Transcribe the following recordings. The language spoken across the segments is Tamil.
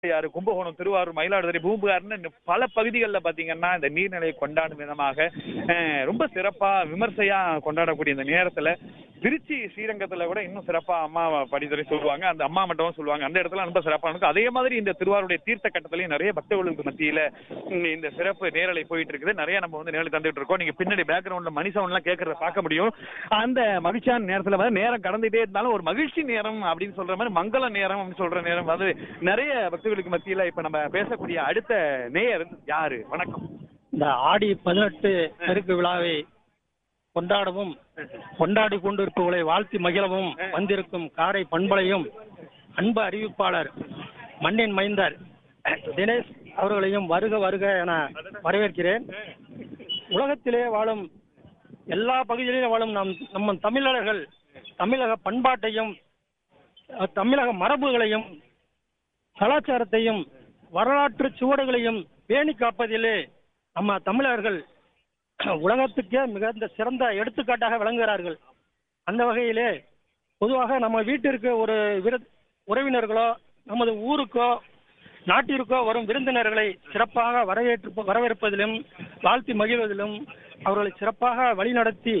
யாரு கும்பகோணம் திருவாரூர் மயிலாடுதுறை பூம்புகார்னு இன்னும் பல பகுதிகளில் பாத்தீங்கன்னா இந்த நீர்நிலையை கொண்டாடும் விதமாக அஹ், ரொம்ப சிறப்பா விமர்சையா கொண்டாடக்கூடிய இந்த நேரத்துல திருச்சி ஸ்ரீரங்கத்துல கூட இன்னும் சிறப்பா அம்மா படித்துறை சொல்லுவாங்க அந்த அம்மா மட்டும் சொல்லுவாங்க அந்த இடத்துல ரொம்ப சிறப்பா இருக்கும் அதே மாதிரி இந்த திருவாரூருடைய தீர்த்த கட்டத்திலையும் நிறைய பக்தர்களுக்கு மத்தியில உம், இந்த சிறப்பு நேரலை போயிட்டு இருக்குது நிறைய நம்ம வந்து நேரலை தந்துட்டு இருக்கோம் நீங்க பின்னாடி பேக்ரவுண்ட்ல மணி சவுண்ட் எல்லாம் கேட்கறத பார்க்க முடியும் அந்த மகிழ்ச்சியான நேரத்துல வந்து நேரம் கடந்துட்டே இருந்தாலும் ஒரு மகிழ்ச்சி நேரம் அப்படின்னு சொல்ற மாதிரி மங்கள நேரம் அப்படின்னு சொல்ற நேரம் வந்து நிறைய பக்தர்களுக்கு மத்தியில இப்ப நம்ம பேசக்கூடிய அடுத்த நேயர் யாரு வணக்கம் இந்த ஆடி பதினெட்டு பெருக்கு விழாவை கொண்டாடவும் கொண்டாடி கொண்டிருப்பவர்களை வாழ்த்தி மகிழவும் வந்திருக்கும் காரை பண்பலையும் அன்பு அறிவிப்பாளர் மண்ணின் மைந்தர் தினேஷ் அவர்களையும் வருக வருக என வரவேற்கிறேன் உலகத்திலே வாழும் எல்லா பகுதிகளிலும் வாழும் நம் நம்ம தமிழர்கள் தமிழக பண்பாட்டையும் அஹ், தமிழக மரபுகளையும் கலாச்சாரத்தையும் வரலாற்று சுவடுகளையும் பேணி காப்பதிலே நம்ம தமிழர்கள் உலகத்துக்கே மிகுந்த சிறந்த எடுத்துக்காட்டாக விளங்குகிறார்கள் அந்த வகையிலே பொதுவாக நம்ம வீட்டிற்கு ஒரு விரு உறவினர்களோ நமது ஊருக்கோ நாட்டிற்கோ வரும் விருந்தினர்களை சிறப்பாக வரவேற்று வரவேற்பதிலும் வாழ்த்தி மகிழ்வதிலும் அவர்களை சிறப்பாக வழிநடத்தி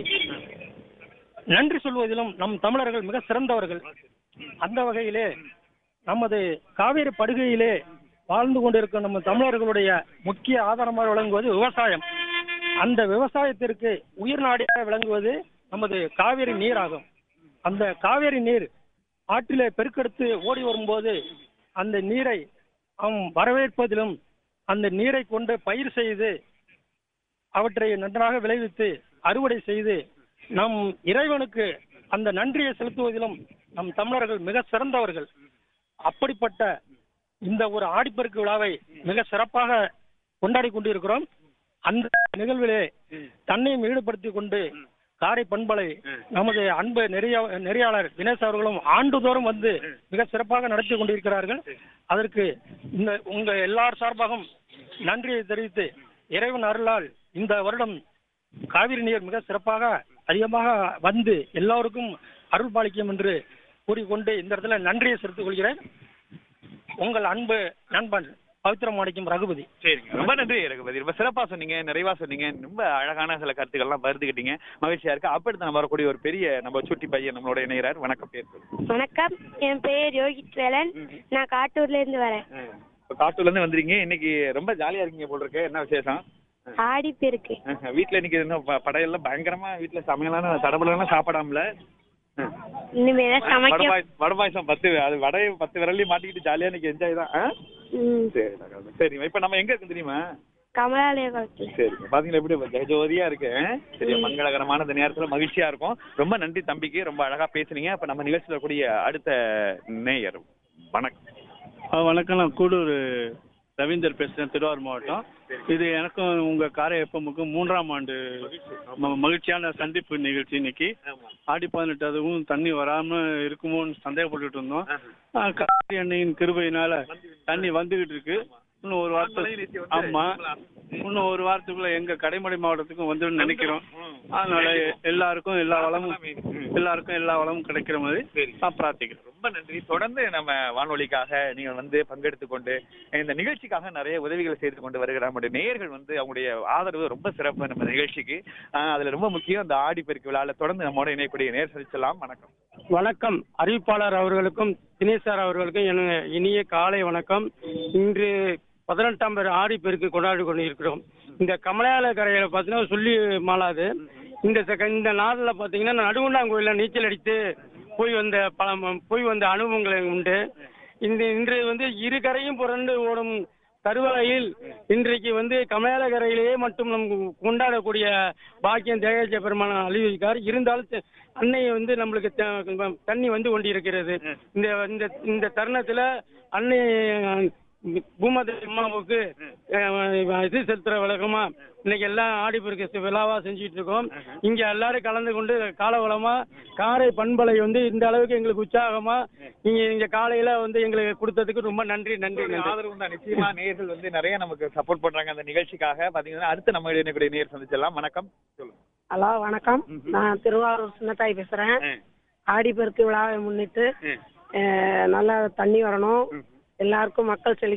நன்றி சொல்வதிலும் நம் தமிழர்கள் மிக சிறந்தவர்கள் அந்த வகையிலே நமது காவேரி படுகையிலே வாழ்ந்து கொண்டிருக்கும் நம்ம தமிழர்களுடைய முக்கிய ஆதாரமாக விளங்குவது விவசாயம் அந்த விவசாயத்திற்கு உயிர் நாடியாக விளங்குவது நமது காவேரி நீராகும் அந்த காவேரி நீர் ஆற்றிலே பெருக்கெடுத்து ஓடி வரும்போது அந்த நீரை அவன் வரவேற்பதிலும் அந்த நீரை கொண்டு பயிர் செய்து அவற்றை நன்றாக விளைவித்து அறுவடை செய்து நம் இறைவனுக்கு அந்த நன்றியை செலுத்துவதிலும் நம் தமிழர்கள் மிக சிறந்தவர்கள் அப்படிப்பட்ட இந்த ஒரு ஆடிப்பெருக்கு விழாவை மிக சிறப்பாக கொண்டாடி கொண்டிருக்கிறோம் அந்த நிகழ்விலே தன்னையும் ஈடுபடுத்தி கொண்டு காரை பண்பலை நமது அன்பு நெறிய நெறியாளர் தினேஷ் அவர்களும் ஆண்டுதோறும் வந்து மிக சிறப்பாக நடத்தி கொண்டிருக்கிறார்கள் அதற்கு இந்த உங்க எல்லார் சார்பாகவும் நன்றியை தெரிவித்து இறைவன் அருளால் இந்த வருடம் காவிரி நீர் மிக சிறப்பாக அதிகமாக வந்து எல்லோருக்கும் அருள் பாலிக்கும் என்று கூறிக்கொண்டு இந்த இடத்துல நன்றியை செலுத்திக் கொள்கிறேன் உங்கள் அன்பு நண்பன் பவித்திரம் மாணிக்கம் ரகுபதி சரிங்க ரொம்ப நன்றி ரகுபதி ரொம்ப சிறப்பா சொன்னீங்க நிறைவா சொன்னீங்க ரொம்ப அழகான சில கருத்துக்கள்லாம் பகிர்ந்துக்கிட்டீங்க மகிழ்ச்சியா இருக்கு அப்படி நம்ம வரக்கூடிய ஒரு பெரிய நம்ம சுட்டி பையன் நம்மளோட இணையறார் வணக்கம் பேர் சொல்லுங்க. வணக்கம் என் பெயர் யோகித் வேலன் நான் காட்டூர்ல இருந்து வரேன் இப்ப காட்டூர்ல இருந்து வந்திருக்கீங்க இன்னைக்கு ரொம்ப ஜாலியா இருக்கீங்க போல இருக்கு என்ன விசேஷம் ஆடி பெருக்கு ஆஹ், வீட்ல இன்னைக்கு இன்னும் ப- படையெல்லாம் பயங்கரமா வீட்ல சமையலான தடபுலாம் சாப்பிடாமல இனிமேதான் சமைக்க வடபாயசம் பத்து அது வடைய பத்து விரலையும் மாட்டிக்கிட்டு ஜாலியா இன்னைக்கு என்ஜாய் தான் ஆ? ம், சரி சரிங்க இப்ப நம்ம எங்க இருக்கோம் தெரியுமா கமலாலய குளத்துல சரி பாத்தீங்களா எப்படி ஜெகஜோதியா இருக்கு சரி மங்களகரமான இந்த நேரத்துல மகிழ்ச்சியா இருக்கும் ரொம்ப நன்றி தம்பிக்கு ரொம்ப அழகா பேசுனீங்க இப்ப நம்ம நிகழ்ச்சியில கூடிய அடுத்த நேயர் வணக்கம் ஆ, வணக்கம் நான் கூடூர் ரவீந்தர் பேசுறேன் திருவாரூர் மாவட்டம் இது எனக்கும் உங்க காரை எப்பமுக்கும் மூன்றாம் ஆண்டு ம- மகிழ்ச்சியான சந்திப்பு நிகழ்ச்சி இன்னைக்கு ஆடி பதினெட்டு அதுவும் தண்ணி வராம இருக்குமோன்னு சந்தேகப்பட்டுட்டு இருந்தோம் ஆ, காவிரி அன்னையின் கிருபையினால தண்ணி வந்துகிட்டு இருக்கு இன்னும் ஒரு வாரத்துக்கு ஆமா இன்னும் ஒரு வாரத்துக்குள்ள எங்க கடைமடை மாவட்டத்துக்கும் வந்துடும் நினைக்கிறோம் அதனால எல்லாருக்கும் எல்லா வளமும் எல்லாருக்கும் எல்லா வளமும் கிடைக்கிற மாதிரி நான் பிரார்த்திக்கிறேன் ரொம்ப நன்றி தொடர்ந்து நம்ம வானொலிக்காக நீங்கள் வந்து பங்கெடுத்து கொண்டு இந்த நிகழ்ச்சிக்காக நிறைய உதவிகளை செய்து கொண்டு வருகிற நம்முடைய நேயர்கள் வந்து அவங்களுடைய ஆதரவு ரொம்ப சிறப்பு நம்ம நிகழ்ச்சிக்கு ஆஹ் அதுல ரொம்ப முக்கியம் இந்த ஆடி பெருக்கு விழால தொடர்ந்து நம்மோட இணையக்கூடிய நேர் சந்திச்சலாம் வணக்கம் வணக்கம் அறிவிப்பாளர் அவர்களுக்கும் தினேஷ் சார் அவர்களுக்கும் என இனிய காலை வணக்கம் இன்று பதினெட்டாம் பேர் ஆடி பெருக்கு கொண்டாடி கொண்டிருக்கிறோம் இந்த கமலால கரையில பார்த்தீங்கன்னா சொல்லி மாளாது இந்த செக- இந்த நாளில் பார்த்தீங்கன்னா நடுகுண்டாங்கோயிலில் நீச்சல் அடித்து போய் வந்த பல ம- போய் வந்த அனுபவங்கள் உண்டு இந்த இன்று வந்து இரு கரையும் புரண்டு ஓடும் தருவாயில் இன்றைக்கு வந்து கமலால கரையிலேயே மட்டும் நம் கொண்டாடக்கூடிய பாக்கியம் தேகஜ பெருமான அழிவிக்கார் இருந்தாலும் த- அன்னை வந்து நம்மளுக்கு த- தண்ணி வந்து கொண்டிருக்கிறது இந்த இந்த இந்த தருணத்துல அன்னை பூமாதேவி அம்மாவுக்கு அஹ், இது செலுத்துற வழக்கமா இன்னைக்கு எல்லாம் ஆடிப்பெருக்கு விழாவா செஞ்சுட்டு இருக்கோம் இங்க எல்லாரும் கலந்து கொண்டு காலவளமா காரை பண்பலை வந்து இந்த அளவுக்கு எங்களுக்கு உற்சாகமா நீங்க இங்க காலையில வந்து எங்களுக்கு கொடுத்ததுக்கு ரொம்ப நன்றி நன்றி நன்றி ஆதரவு தான் நிச்சயமா நேயர்கள் வந்து நிறைய நமக்கு சப்போர்ட் பண்றாங்க அந்த நிகழ்ச்சிக்காக பாத்தீங்கன்னா அடுத்து நம்ம இணையக்கூடிய நேர் சந்திச்சலாம் வணக்கம் சொல்லுங்க ஹலோ வணக்கம் நான் திருவாரூர் சின்னத்தாய் பேசுறேன் ஆடிப்பெருக்கு விழாவை முன்னிட்டு அஹ், நல்லா தண்ணி வரணும் எல்லாருக்கும் மக்கள் செழி